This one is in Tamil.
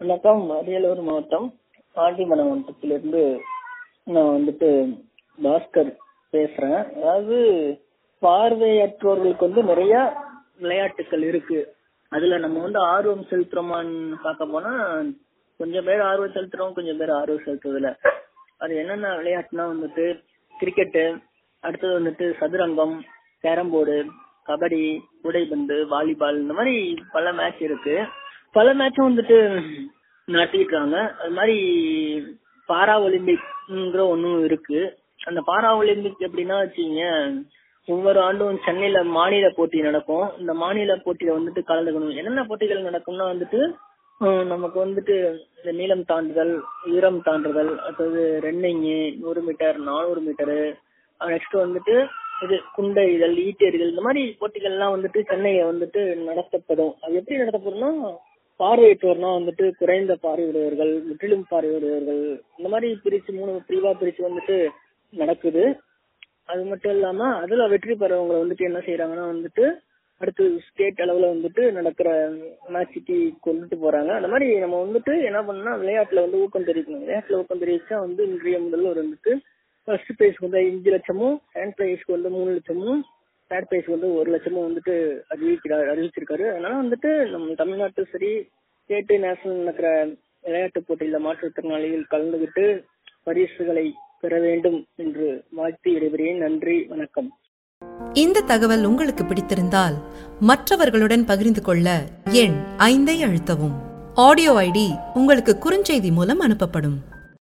வணக்கம் அரியலூர் மாவட்டம் ஆண்டிமனவட்டத்திலிருந்து நான் வந்துட்டு பாஸ்கர் பேசுறேன் அதாவது பார்வையற்றோர்களுக்கு வந்து நிறைய விளையாட்டுகள் இருக்கு அதுல நம்ம வந்து ஆர்வம் செலுத்துறோமான்னு பார்க்க போனா கொஞ்சம் பேர் ஆர்வம் செலுத்துறோம் கொஞ்சம் பேர் ஆர்வம் செலுத்துறதுல அது என்னென்ன விளையாட்டுனா வந்துட்டு கிரிக்கெட்டு அடுத்தது வந்துட்டு சதுரங்கம் கேரம் போர்டு கபடி கூடைப்பந்து வாலிபால் இந்த மாதிரி பல மேட்ச் இருக்கு பல மேட்சும் வந்துட்டு நடத்திருக்காங்க அது மாதிரி பாரா ஒலிம்பிக்ங்கிற ஒன்றும் இருக்கு அந்த பாரா ஒலிம்பிக் எப்படின்னா வச்சுக்கீங்க ஒவ்வொரு ஆண்டும் சென்னையில மாநில போட்டி நடக்கும் இந்த மாநில போட்டியில வந்துட்டு கலந்துக்கணும் என்னென்ன போட்டிகள் நடக்கும்னா வந்துட்டு ஹம், நமக்கு வந்துட்டு இந்த நீளம் தாண்டுதல் உயரம் தாண்டுதல் அதாவது ரன்னிங்கு நூறு மீட்டர் நானூறு மீட்டரு நெக்ஸ்ட் வந்துட்டு இது குண்டை இதழ் ஈட்டெறிதல் இந்த மாதிரி போட்டிகள்லாம் வந்துட்டு சென்னையில வந்துட்டு நடத்தப்படும் அது எப்படி நடத்தப்படும்னா பார்வையற்றோர்னா வந்துட்டு குறைந்த பார்வையுடையவர்கள் முற்றிலும் பார்வையுடையவர்கள் இந்த மாதிரி பிரிச்சு மூணு பிரிவா பிரிச்சு வந்துட்டு நடக்குது அது மட்டும் இல்லாம அதுல வெற்றி பெறவங்க வந்துட்டு என்ன செய்யறாங்கன்னா வந்துட்டு அடுத்து ஸ்டேட் அளவுல வந்துட்டு நடக்கிற மேட்சுக்கு கொண்டுட்டு போறாங்க அந்த மாதிரி நம்ம வந்துட்டு என்ன பண்ணா விளையாட்டுல வந்து ஊக்கம் தெரிவிக்கணும் விளையாட்டுல ஊக்கம் தெரிவிச்சா வந்து இன்றைய முதல்ல ஒரு வந்துட்டு ஃபர்ஸ்ட் பிரைஸ்க்கு வந்து அஞ்சு லட்சமும் செகண்ட் பிரைஸ்க்கு வந்து மூணு லட்சமும் தேர்ட் பிரைஸ்க்கு வந்து ஒரு லட்சமும் வந்துட்டு அறிவிக்கிறார் அறிவிச்சிருக்காரு அதனால வந்துட்டு நம்ம தமிழ்நாட்டு சரி ஸ்டேட் நேஷனல் நடக்கிற விளையாட்டு போட்டியில மாற்றுத்திறனாளிகள் கலந்துகிட்டு பரிசுகளை பெற வேண்டும் என்று வாழ்த்து விடைபெறுகிறேன் நன்றி வணக்கம் இந்த தகவல் உங்களுக்கு பிடித்திருந்தால் மற்றவர்களுடன் பகிர்ந்து கொள்ள எண் ஐந்தை அழுத்தவும் ஆடியோ ஐடி உங்களுக்கு குறுஞ்செய்தி மூலம் அனுப்பப்படும்